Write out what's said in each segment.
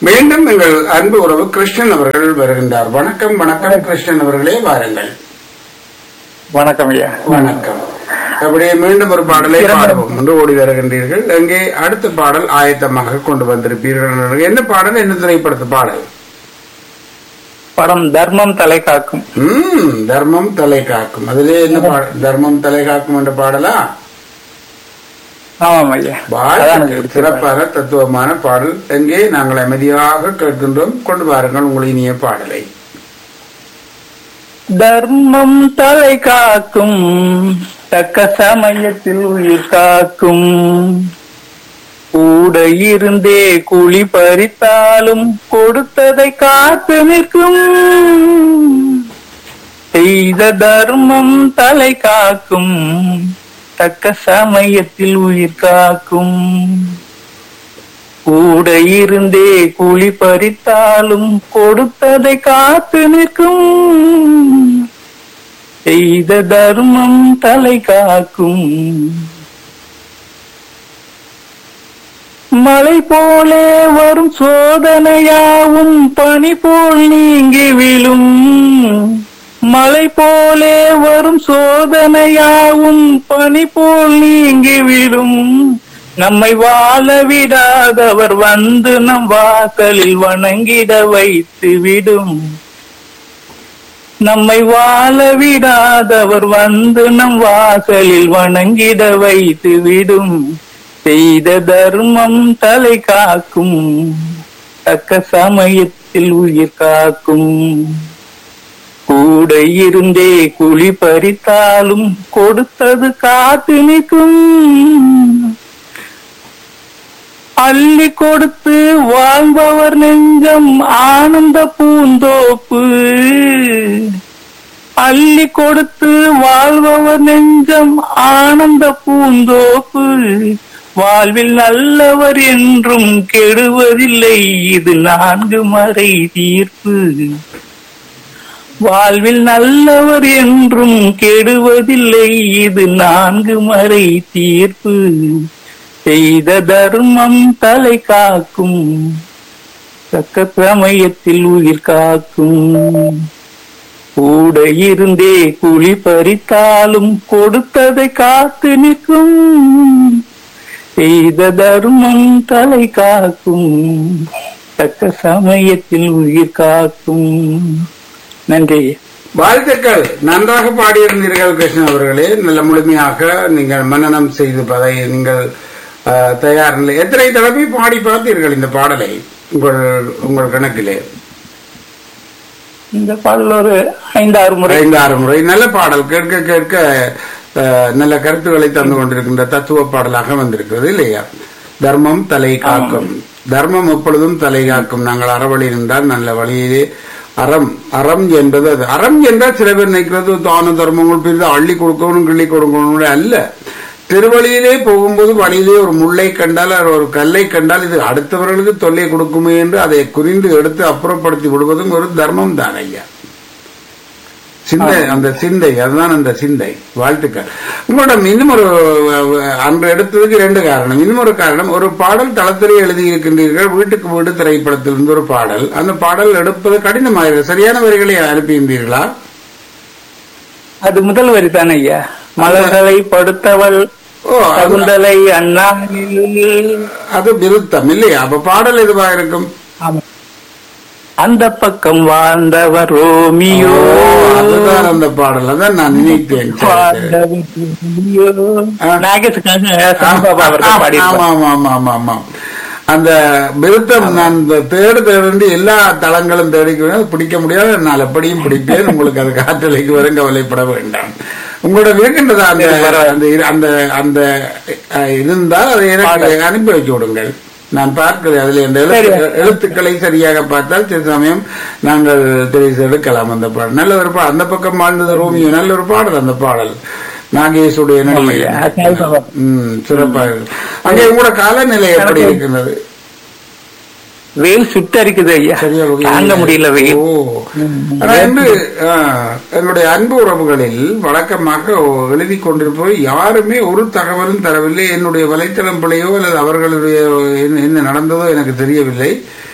மீண்டும் எங்கள் அன்பு உறவு கிருஷ்ணன் அவர்கள் வருகின்றார் வணக்கம் வணக்கம் கிருஷ்ணன் அவர்களே வாருங்கள் வணக்கம் ஐயா வணக்கம் அப்படியே மீண்டும் ஒரு பாடலை பாடுவோம் என்று ஓடி வருகின்றீர்கள் அங்கே அடுத்த பாடல் ஆயத்தமாக கொண்டு வந்திருப்பீர்கள் என்ன பாடல் என்ன திரைப்படத்து பாடல் படம் தர்மம் தலை காக்கும் ம் தர்மம் தலை காக்கும் அதிலே என்ன பாடல் தர்மம் தலை காக்கும் என்ற பாடலா ஆமாம் ஐயா அதான் வாழ்த்துக்கள். எனக்கு பிடிச்ச சிறப்பான தத்துவமான பாடல் எங்கே நாங்கள் அமைதியாக கேட்கின்றோம் கொண்டு வாருங்கள் உங்கள் இனிய பாடலை தர்மம் தலை காக்கும் தக்க சமயத்தில் உயிர் காக்கும் கூட இருந்தே குழி பறித்தாலும் கொடுத்ததை காத்து நிற்கும் செய்த தர்மம் தலை காக்கும் தக்க சமயத்தில் உயிர் காக்கும் கூட இருந்தே குழி பறித்தாலும் கொடுத்ததை காத்து நிற்கும் செய்த தர்மம் தலை காக்கும் மலை போலே வரும் சோதனையாவும் பனி போல் நீங்கி விழும் மலை போலே வரும் சோதனையாவும் பனி போல் நீங்கி விடும் நம்மை வாழ விடாதவர் வந்து நம் வாசலில் வணங்கிட வைத்து விடும் நம்மை வாழ விடாதவர் வந்து நம் வாசலில் வணங்கிட வைத்து விடும் செய்த தர்மம் தலை காக்கும் தக்க சமயத்தில் உயிர் காக்கும் கூட இருந்தே குழி பறித்தாலும் கொடுத்தது காத்து நிற்கும் அள்ளி கொடுத்து வாழ்பவர் நெஞ்சம் ஆனந்த பூந்தோப்பு அள்ளி கொடுத்து வாழ்பவர் நெஞ்சம் ஆனந்த பூந்தோப்பு வாழ்வில் நல்லவர் என்றும் கெடுவதில்லை இது நான்கு மறை தீர்ப்பு வாழ்வில் நல்லவர் என்றும் கெடுவதில்லை இது நான்கு மறை தீர்ப்பு செய்த தர்மம் தலை காக்கும் தக்க சமயத்தில் உயிர் காக்கும் கூட இருந்தே குழி பறித்தாலும் கொடுத்ததை காத்து நிற்கும் செய்த தர்மம் தலை காக்கும் தக்க சமயத்தில் உயிர் காக்கும் நன்றி வாழ்த்துக்கள் நன்றாக பாடியிருந்தீர்கள் கிருஷ்ணன் அவர்களே நல்ல முழுமையாக நீங்கள் மன்னனம் செய்து பதை நீங்கள் அஹ், தயார் நிலை எத்தனை தடவை பாடி பார்த்தீர்கள் இந்த பாடலை உங்கள் உங்கள் கணக்கிலே இந்த பாடல் ஒரு ஐந்தாறு முறை ஐந்து ஆறு முறை நல்ல பாடல் கேட்க கேட்க அஹ், நல்ல கருத்துக்களை தந்து கொண்டிருக்கின்ற தத்துவ பாடலாக வந்திருக்கிறது இல்லையா தர்மம் தலை காக்கும் தர்மம் எப்பொழுதும் தலை காக்கும் நாங்கள் அறவழி இருந்தால் நல்ல வழியிலே அறம் அறம் என்பது அது அறம் என்றால் சில பேர் நினைக்கிறது தான தர்மங்கள் பிரிந்து அள்ளி கொடுக்கணும் கிள்ளி கொடுக்கணும் அல்ல திருவழியிலே போகும்போது வழியிலே ஒரு முள்ளை கண்டால் அல்லது ஒரு கல்லை கண்டால் இது அடுத்தவர்களுக்கு தொல்லை கொடுக்குமே என்று அதை குறிந்து எடுத்து அப்புறப்படுத்தி விடுவதும் ஒரு தர்மம் தான் ஐயா சிந்தை அந்த சிந்தை அதுதான் அந்த சிந்தை வாழ்த்துக்கள் உங்களிடம் இன்னும் ஒரு அஹ், அன்று எடுத்ததுக்கு ரெண்டு காரணம் இன்னும் ஒரு காரணம் ஒரு பாடல் தளத்திலே எழுதியிருக்கின்றீர்கள் வீட்டுக்கு வீடு திரைப்படத்திலிருந்து ஒரு பாடல் அந்த பாடல் எடுப்பது கடினமாகிறது சரியான வரிகளை அனுப்பியிருந்தீர்களா அது முதல் வரி தானே ஐயா மலர்களை படுத்தவள் ஓ அது- சகுந்தலை அண்ணாவில் அது விருத்தம் இல்லையா அப்ப பாடல் எதுவாக இருக்கும் ஆமா. அந்த பக்கம் வாழ்ந்தவர் ரோமியோ ஓ, அதுதான் அந்த பாடல் அதான் நான் நினைத்தேன் சரி, சரி. வாழ்ந்தவர் ரோமியோ ஆ. நாகேஷுக்காக சாம்பாபா அவர்கள் ஆமா, பாடியிருப்பார் ஆமா ஆமா ஆமா ஆமா அந்த விருத்தம் நான் இந்த தேடு தேடு எல்லா தளங்களும் தேடிக்கிறேன் பிடிக்க முடியாது நான் எப்படியும் பிடிப்பேன் உங்களுக்கு அது காற்றலைக்கு வரும் கவலைப்பட வேண்டாம் உங்களோட இருக்கின்றதா அந்த அந்த இரு- அந்த அந்த அஹ், இருந்தால் அதை எனக்கு அனுப்பி வைக்க விடுங்கள் நான் பார்க்கிறேன் அதுல இந்த எழுத்து- எழுத்துக்களை சரியாக பார்த்தால் சில சமயம் நாங்கள் தெரிவித்து எடுக்கலாம் அந்த பாடல் நல்ல ஒரு பாடல் அந்த பக்கம் வாழ்ந்தது ரோமியோ நல்ல ஒரு பாடல் அந்த பாடல் நாகேஷுடைய ஆமாய்யா, நடிகை சாய்பாபா. ம் சிறப்பாக இருக்கு. அங்கே உங்களோட காலநிலை எப்படி இருக்கிறது வெயில் சுட்டரிக்குது ஐயா சரியா வகையில் தாங்க முடியல வெயில் ஓ ஆனா இன்று ஆ, என்னுடைய அன்பு உறவுகளில் வழக்கமாக எழுதி கொண்டிருப்போர் யாருமே ஒரு தகவலும் தரவில்லை என்னுடைய வலைத்தளம் பிழையோ அல்லது அவர்களுடைய என்ன- என்ன நடந்ததோ எனக்கு தெரியவில்லை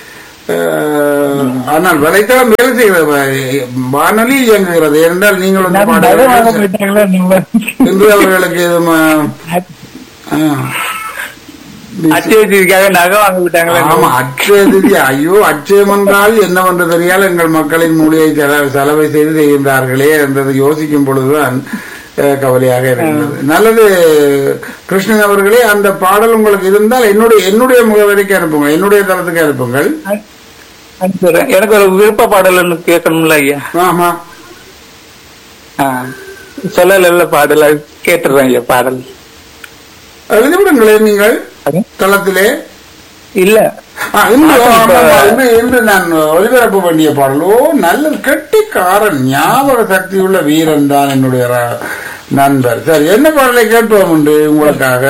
அஹ், ஆனால் வலைத்தளம் வேலை செய்கிறது வ- வானொலி இயங்குகிறது என்றால் நீங்கள் வந்து நகை வாங்க பாடல்கள் போயிட்டாங்களா நீங்க? இன்று அவர்களுக்கு எதுவும் ஆ, அச்சயத்திற்காக நகை வாங்க விட்டாங்களா ஆமா அச்சய திதி ஐயோ அச்சயம் என்றால் என்னவென்று தெரியால் எங்கள் மக்களின் மூலியை செல- செலவை செய்து செய்கின்றார்களே என்றதை யோசிக்கும் பொழுதுதான் அஹ், கவலையாக இருக்கிறது நல்லது கிருஷ்ணன் அவர்களே அந்த பாடல் உங்களுக்கு இருந்தால் என்னுடைய என்னுடைய முகவரிக்கு அனுப்புங்கள் என்னுடைய தளத்துக்கு அனுப்புங்கள் அனுப்பிடுறேன். எனக்கு ஒரு விருப்ப பாடல் ஒண்ணு கேட்கணும்ல ஐயா ஆமா ஆ. சொல்லல பாடல் அது கேட்டுறேன் ஐயா பாடல் எழுதிவிடுங்களே நீங்கள் அது? தளத்திலே இல்ல ஆ, இன்று ஆ, இப்ப- ஆமா, இன்று இன்று நான் ஒளிபரப்ப வேண்டிய பாடல் ஓ நல்ல கெட்டிக்காரன் ஞாபக சக்தி உள்ள வீரன் தான் என்னுடைய ர- நண்பர் சரி என்ன பாடலை கேட்போம் உண்டு உங்களுக்காக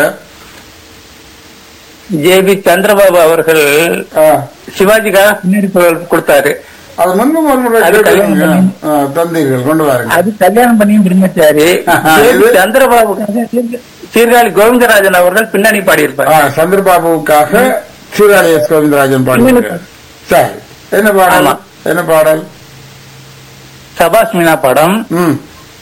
ஜே பி சந்திரபாபு அவர்கள் ஆ, சிவாஜிக்காக பின்னாடி குரல் கொடுத்தாரு அது முன்பு ஒரு முறை அது கேட்டிருக்கீங்க. கல்யாணம் ஆ, தந்தீர்கள் கொண்டு வாருங்க அது கல்யாணம் பண்ணியும் பிரம்மச்சாரி ஜே பி இது? சந்திரபாபுக்காக சீர்கா- சீர்காழி கோவிந்தராஜன் அவர்கள் பின்னணி பாடியிருப்பார் ஆ, சந்திரபாபுவுக்காக சீராளி எஸ் கோவிந்தராஜன் பாடல் சரி என்ன பாடல் ஆமா. என்ன பாடல் சபாஸ் மீனா படம் ம்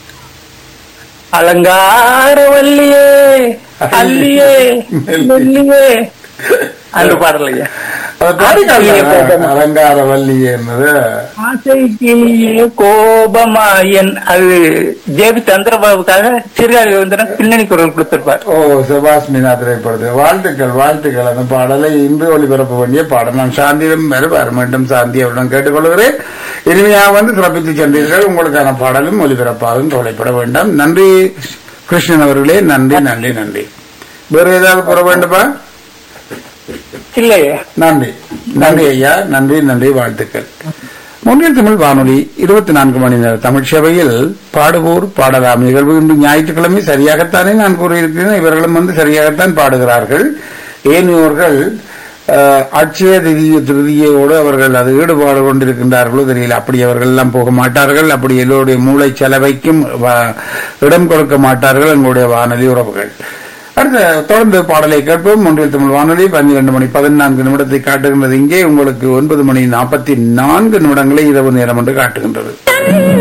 அலங்கார வல்லியே அல்லியே மெல்லியே அந்த பாடல் ஐயா அதை பாடி காட்டுங்க. அலங்கார வள்ளி என்பது ஆசைக்கு கோபமாயன் அது ஜேபி சந்திரபாபுக்காக சீர்காழி கோவிந்தரன் பின்னணி குரல் கொடுத்திருப்பார் ஓ சுபாஷ் மீனா திரைப்படத்தில் வாழ்த்துக்கள் வாழ்த்துக்கள் அந்த பாடலை இன்று ஒளிபரப்ப வேண்டிய பாடல் நான் சாந்தியிடம் வருவார் மீண்டும் சாந்தி அவரிடம் கேட்டுக்கொள்கிறேன் இனிமையாக வந்து சிறப்பித்து சென்றீர்கள் உங்களுக்கான பாடலும் ஒளிபரப்பாகும் கவலைப்பட வேண்டாம் நன்றி கிருஷ்ணன் அவர்களே நன்றி நன்றி நன்றி வேறு ஏதாவது கூற வேண்டுமா இல்லையே நன்றி நன்றி ஐயா நன்றி நன்றி வாழ்த்துக்கள் முன்னில் தமிழ் வானொலி இருபத்தி நான்கு மணி நேர தமிழ் சேவையில் பாடுவோர் பாடலாம் நிகழ்வு இன்று ஞாயிற்றுக்கிழமை சரியாகத்தானே நான் கூறியிருக்கிறேன் இவர்களும் வந்து சரியாகத்தான் பாடுகிறார்கள் ஏனையோர்கள் அஹ், அட்சய திதி திருதியோடு அவர்கள் அது ஈடுபாடு கொண்டிருக்கின்றார்களோ தெரியல அப்படி அவர்கள் எல்லாம் போக மாட்டார்கள் அப்படி எல்லோருடைய மூளை செலவைக்கும் வ- இடம் கொடுக்க மாட்டார்கள் எங்களுடைய வானொலி உறவுகள் அடுத்த தொடர்ந்து பாடலை கேட்போம் ஒன்றில் தமிழ் வானொலி பன்னிரண்டு மணி பதினான்கு நிமிடத்தை காட்டுகின்றது இங்கே உங்களுக்கு ஒன்பது மணி நாற்பத்தி நான்கு நிமிடங்களை இரவு நேரம் என்று காட்டுகின்றது